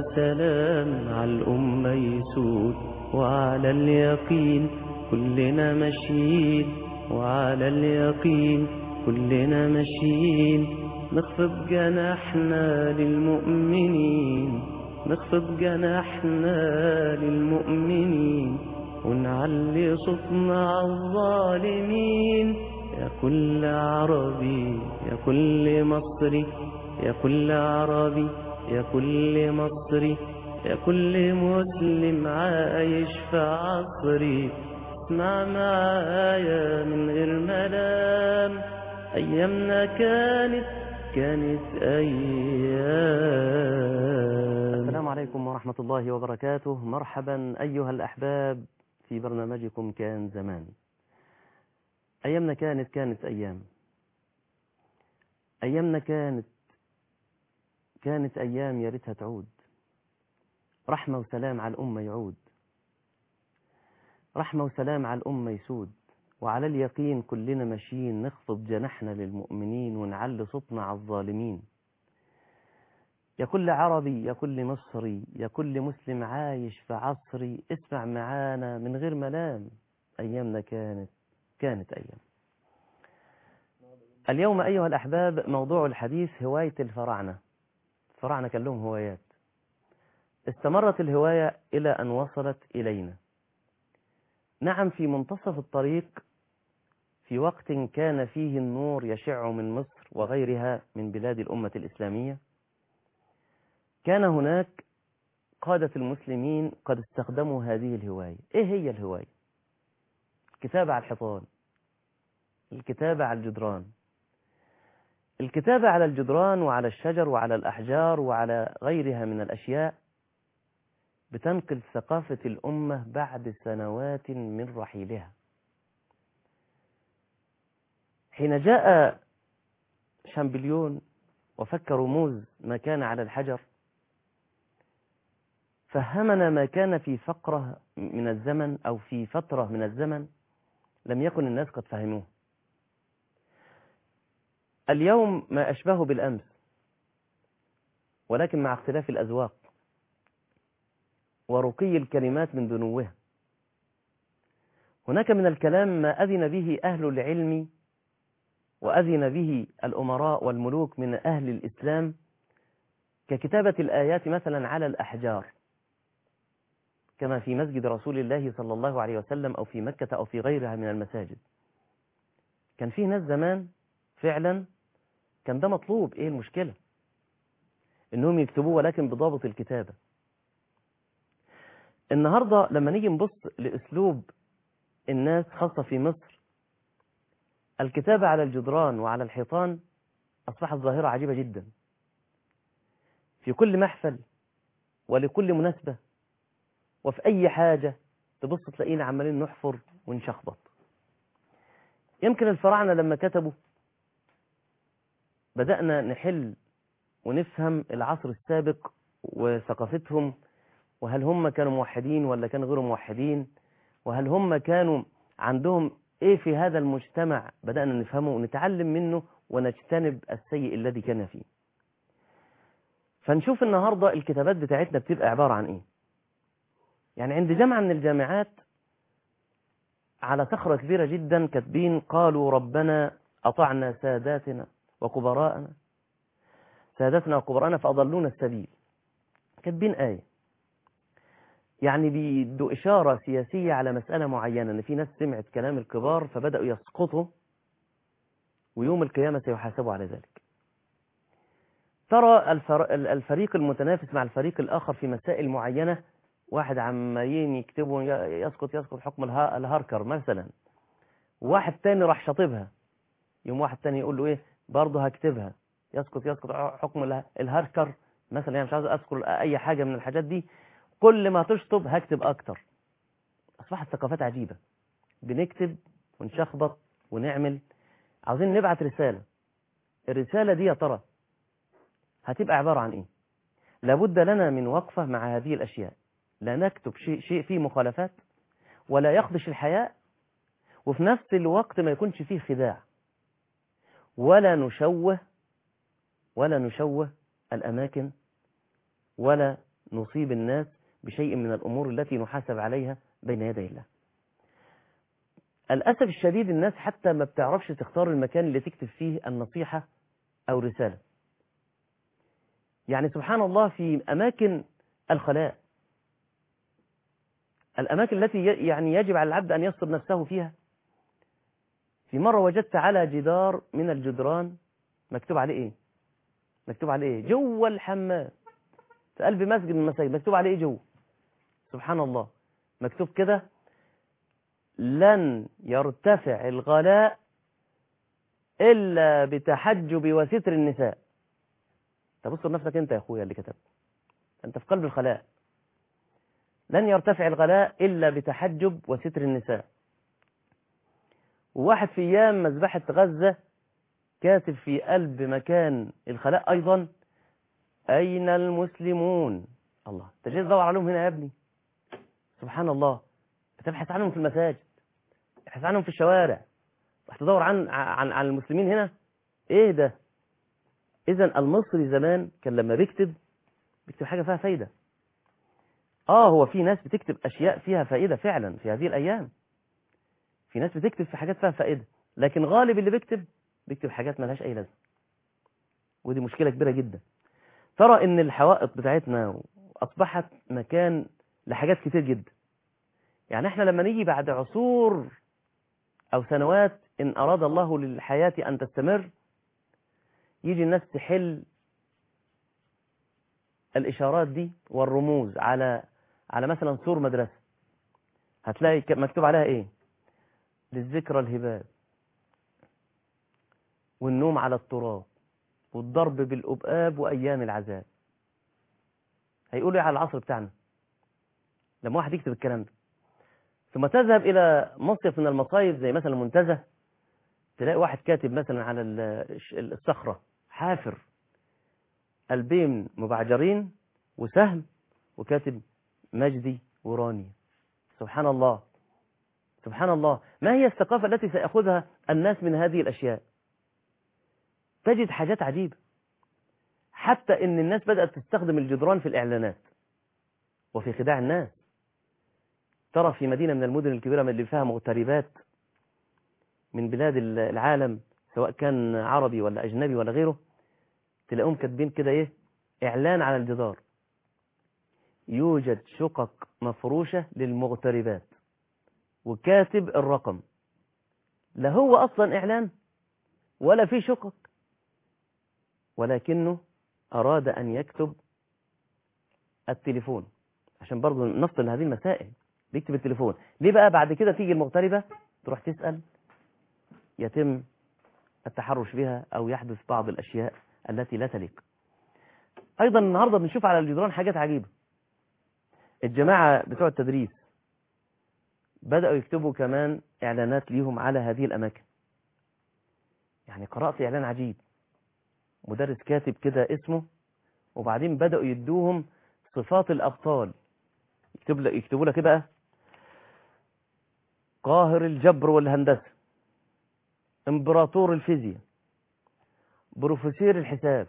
وسلام على الأمة يسود وعلى اليقين كلنا ماشيين وعلى اليقين كلنا ماشيين نخفض جناحنا للمؤمنين نخفض جناحنا للمؤمنين ونعلي صوتنا على الظالمين يا كل عربي يا كل مصري يا كل عربي يا كل مصري يا كل مسلم عايش في عصري اسمع معايا من غير ملام أيامنا كانت كانت أيام السلام عليكم ورحمة الله وبركاته مرحبا أيها الأحباب في برنامجكم كان زمان أيامنا كانت كانت أيام أيامنا كانت كانت أيام يا ريتها تعود رحمة وسلام على الأمة يعود رحمة وسلام على الأمة يسود وعلى اليقين كلنا ماشيين نخفض جناحنا للمؤمنين ونعلي صوتنا على الظالمين يا كل عربي يا كل مصري يا كل مسلم عايش في عصري اسمع معانا من غير ملام أيامنا كانت كانت أيام اليوم أيها الأحباب موضوع الحديث هواية الفراعنة الفراعنة كان لهم هوايات استمرت الهواية إلى أن وصلت إلينا نعم في منتصف الطريق في وقت كان فيه النور يشع من مصر وغيرها من بلاد الأمة الإسلامية كان هناك قادة المسلمين قد استخدموا هذه الهواية إيه هي الهواية الكتابة على الحيطان الكتابة على الجدران الكتابة على الجدران وعلى الشجر وعلى الأحجار وعلى غيرها من الأشياء بتنقل ثقافة الأمة بعد سنوات من رحيلها حين جاء شامبليون وفك رموز ما كان على الحجر فهمنا ما كان في فقرة من الزمن أو في فترة من الزمن لم يكن الناس قد فهموه اليوم ما أشبه بالأمس ولكن مع اختلاف الأذواق ورقي الكلمات من دنوها هناك من الكلام ما أذن به أهل العلم وأذن به الأمراء والملوك من أهل الإسلام ككتابة الآيات مثلا على الأحجار كما في مسجد رسول الله صلى الله عليه وسلم أو في مكة أو في غيرها من المساجد كان فيه ناس زمان فعلا كان ده مطلوب إيه المشكلة إنهم يكتبوه ولكن بضابط الكتابة النهاردة لما نيجي نبص لأسلوب الناس خاصة في مصر الكتابة على الجدران وعلى الحيطان أصبحت ظاهرة عجيبة جدا في كل محفل ولكل مناسبة وفي أي حاجة تبص تلاقينا عمالين نحفر ونشخبط يمكن الفراعنة لما كتبوا بدأنا نحل ونفهم العصر السابق وثقافتهم وهل هم كانوا موحدين ولا كانوا غير موحدين وهل هم كانوا عندهم ايه في هذا المجتمع بدأنا نفهمه ونتعلم منه ونجتنب السيء الذي كان فيه فنشوف النهاردة الكتابات بتاعتنا بتبقى عبارة عن ايه يعني عند جامعة من الجامعات على صخرة كبيرة جدا كاتبين قالوا ربنا أطعنا ساداتنا وكبراءنا سادتنا وكبراءنا فأضلونا السبيل كاتبين آية يعني بيدوا إشارة سياسية على مسألة معينة أن في ناس سمعت كلام الكبار فبدأوا يسقطوا ويوم القيامة سيحاسبوا على ذلك ترى الفريق المتنافس مع الفريق الآخر في مسائل معينة واحد عمالين يكتبوا يسقط يسقط حكم الهاركر مثلا واحد تاني راح شاطبها يوم واحد تاني يقول له ايه برضه هكتبها يسقط يسقط حكم الهاركر مثلا يعني مش عايز اذكر اي حاجة من الحاجات دي كل ما تشطب هكتب اكتر اصبحت ثقافات عجيبة بنكتب ونشخبط ونعمل عاوزين نبعت رسالة الرسالة دي يا ترى هتبقى عبارة عن ايه لابد لنا من وقفة مع هذه الاشياء لا نكتب شيء, شيء فيه مخالفات ولا يخدش الحياء وفي نفس الوقت ما يكونش فيه خداع ولا نشوه ولا نشوه الأماكن ولا نصيب الناس بشيء من الأمور التي نحاسب عليها بين يدي الله الأسف الشديد الناس حتى ما بتعرفش تختار المكان اللي تكتب فيه النصيحة أو رسالة يعني سبحان الله في أماكن الخلاء الأماكن التي ي- يعني يجب على العبد أن يصب نفسه فيها في مرة وجدت على جدار من الجدران مكتوب عليه إيه مكتوب عليه إيه جوه الحمام في قلب مسجد من المساجد مكتوب عليه إيه جوه سبحان الله مكتوب كده لن يرتفع الغلاء إلا بتحجب وستر النساء تبص لنفسك أنت يا أخويا اللي كتبت أنت في قلب الخلاء لن يرتفع الغلاء إلا بتحجب وستر النساء وواحد في أيام مذبحة غزة كاتب في قلب مكان الخلاء أيضا أين المسلمون الله أنت جاي تدور عليهم هنا يا ابني سبحان الله تبحث عنهم في المساجد تبحث عنهم في الشوارع راح تدور عن عن عن المسلمين هنا ايه ده اذا المصري زمان كان لما بيكتب بيكتب حاجه فيها فايده اه هو في ناس بتكتب اشياء فيها فائده فعلا في هذه الايام في ناس بتكتب في حاجات فيها فائده لكن غالب اللي بيكتب بيكتب حاجات ملهاش اي لازمه ودي مشكله كبيره جدا ترى ان الحوائط بتاعتنا اصبحت مكان لحاجات كتير جدا يعني احنا لما نيجي بعد عصور او سنوات ان اراد الله للحياة ان تستمر يجي الناس تحل الاشارات دي والرموز على على مثلا سور مدرسة هتلاقي ك- مكتوب عليها ايه للذكرى الهباب والنوم على التراب والضرب بالأبآب وأيام العذاب هيقولوا ايه على العصر بتاعنا لما واحد يكتب الكلام ده ثم تذهب إلى مصيف من المصايف زي مثلا المنتزه تلاقي واحد كاتب مثلا على ال- الش- الصخرة حافر قلبين مبعجرين وسهم وكاتب مجدي وراني سبحان الله سبحان الله ما هي الثقافة التي سيأخذها الناس من هذه الأشياء تجد حاجات عجيبة حتى ان الناس بدأت تستخدم الجدران في الإعلانات وفي خداع الناس ترى في مدينة من المدن الكبيرة من اللي فيها مغتربات من بلاد العالم سواء كان عربي ولا أجنبي ولا غيره تلاقيهم كاتبين كده إيه إعلان على الجدار يوجد شقق مفروشة للمغتربات وكاتب الرقم لا هو أصلا إعلان ولا في شقق ولكنه أراد أن يكتب التليفون عشان برضه نفصل هذه المسائل بيكتب التليفون ليه بقى بعد كده تيجي المغتربة تروح تسأل يتم التحرش بها أو يحدث بعض الأشياء التي لا تليق أيضا النهاردة بنشوف على الجدران حاجات عجيبة الجماعة بتوع التدريس بدأوا يكتبوا كمان إعلانات ليهم على هذه الأماكن يعني قرأت إعلان عجيب مدرس كاتب كده اسمه وبعدين بدأوا يدوهم صفات الأبطال يكتب لك يكتبوا لك إيه بقى قاهر الجبر والهندسة امبراطور الفيزياء بروفيسور الحساب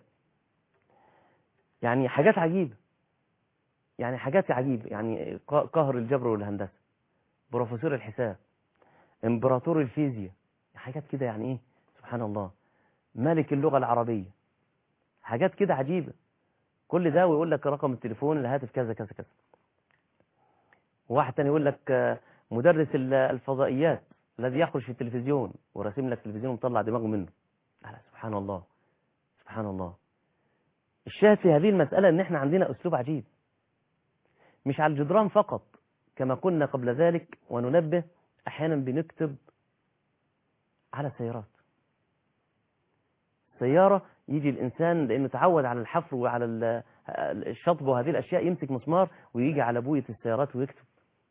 يعني حاجات عجيبة يعني حاجات عجيبة يعني قا- قاهر الجبر والهندسة بروفيسور الحساب امبراطور الفيزياء حاجات كده يعني ايه سبحان الله ملك اللغة العربية حاجات كده عجيبة كل ده ويقول لك رقم التليفون الهاتف كذا كذا كذا واحد تاني يقول لك آه، مدرس ال- الفضائيات الذي يخرج في التلفزيون وراسم لك تلفزيون ومطلع دماغه منه لا سبحان الله سبحان الله الشاهد في هذه المسألة ان احنا عندنا اسلوب عجيب مش على الجدران فقط كما قلنا قبل ذلك وننبه احيانا بنكتب على السيارات سيارة يجي الإنسان لأنه تعود على الحفر وعلى ال- الشطب وهذه الأشياء يمسك مسمار ويجي على بوية السيارات ويكتب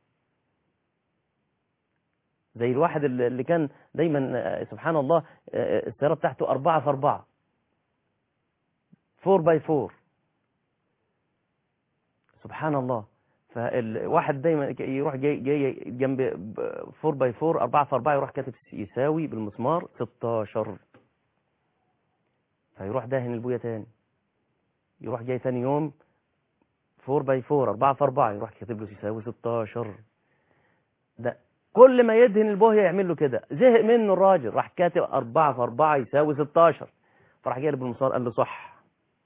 زي الواحد اللي اللي كان دايما آه، سبحان الله آه، السيارة بتاعته أربعة في أربعة فور باي فور سبحان الله فالواحد دايما يروح جاي, جاي جنب فور باي فور أربعة في أربعة يروح كاتب يساوي بالمسمار 16 فيروح داهن البوية تاني يروح جاي تاني يوم 4 باي 4 4 في 4 يروح كاتب له يساوي 16 ده كل ما يدهن البوهية يعمل له كده زهق منه الراجل راح كاتب 4 في 4 يساوي 16 فراح جايب المسار قال له صح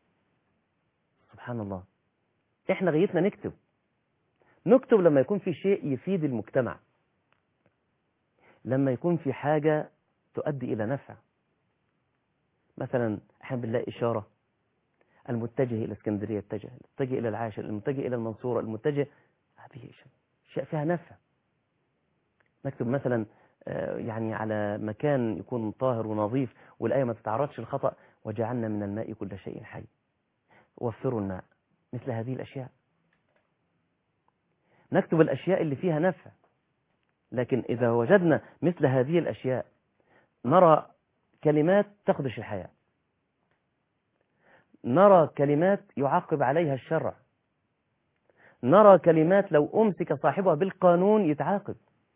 سبحان الله احنا غايتنا نكتب نكتب لما يكون في شيء يفيد المجتمع لما يكون في حاجة تؤدي إلى نفع مثلا احنا بنلاقي إشارة المتجه إلى اسكندرية اتجه المتجه إلى العاشر المتجه إلى المنصورة المتجه هذه أشياء فيها نفع نكتب مثلا آه، يعني على مكان يكون طاهر ونظيف والآية ما تتعرضش للخطأ وجعلنا من الماء كل شيء حي وفروا الماء مثل هذه الأشياء نكتب الأشياء اللي فيها نفع لكن إذا وجدنا مثل هذه الأشياء نرى كلمات تخدش الحياة نرى كلمات يعاقب عليها الشرع نرى كلمات لو أمسك صاحبها بالقانون يتعاقب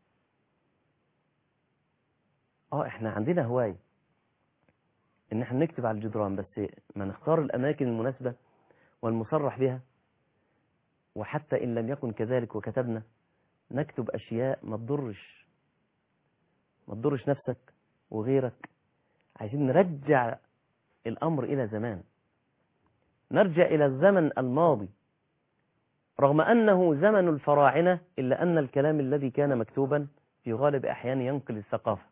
اه احنا عندنا هواية ان احنا نكتب على الجدران بس ما نختار الاماكن المناسبة والمصرح بها وحتى ان لم يكن كذلك وكتبنا نكتب اشياء ما تضرش ما تضرش نفسك وغيرك عايزين نرجع الامر الى زمان نرجع الى الزمن الماضي رغم انه زمن الفراعنة الا ان الكلام الذي كان مكتوبا في غالب احيان ينقل الثقافة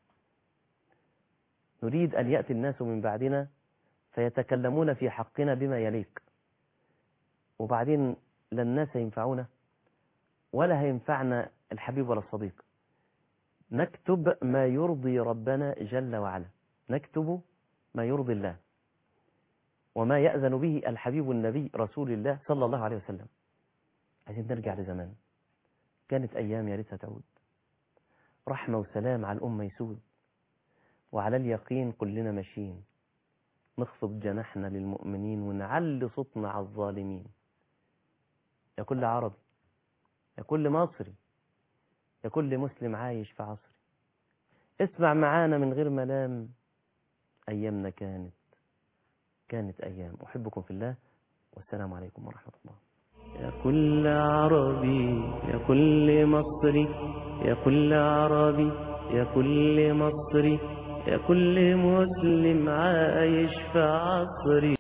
نريد أن يأتي الناس من بعدنا فيتكلمون في حقنا بما يليق وبعدين لا الناس ينفعونا ولا هينفعنا الحبيب ولا الصديق نكتب ما يرضي ربنا جل وعلا نكتب ما يرضي الله وما يأذن به الحبيب النبي رسول الله صلى الله عليه وسلم عايزين نرجع لزمان كانت أيام يا ريتها تعود رحمة وسلام على الأمة يسود وعلى اليقين كلنا ماشيين نخفض جناحنا للمؤمنين ونعلي صوتنا على الظالمين يا كل عربي يا كل مصري يا كل مسلم عايش في عصري اسمع معانا من غير ملام أيامنا كانت كانت أيام أحبكم في الله والسلام عليكم ورحمة الله يا كل عربي يا كل مصري يا كل عربي يا كل مصري يا كل مسلم عايش في عصري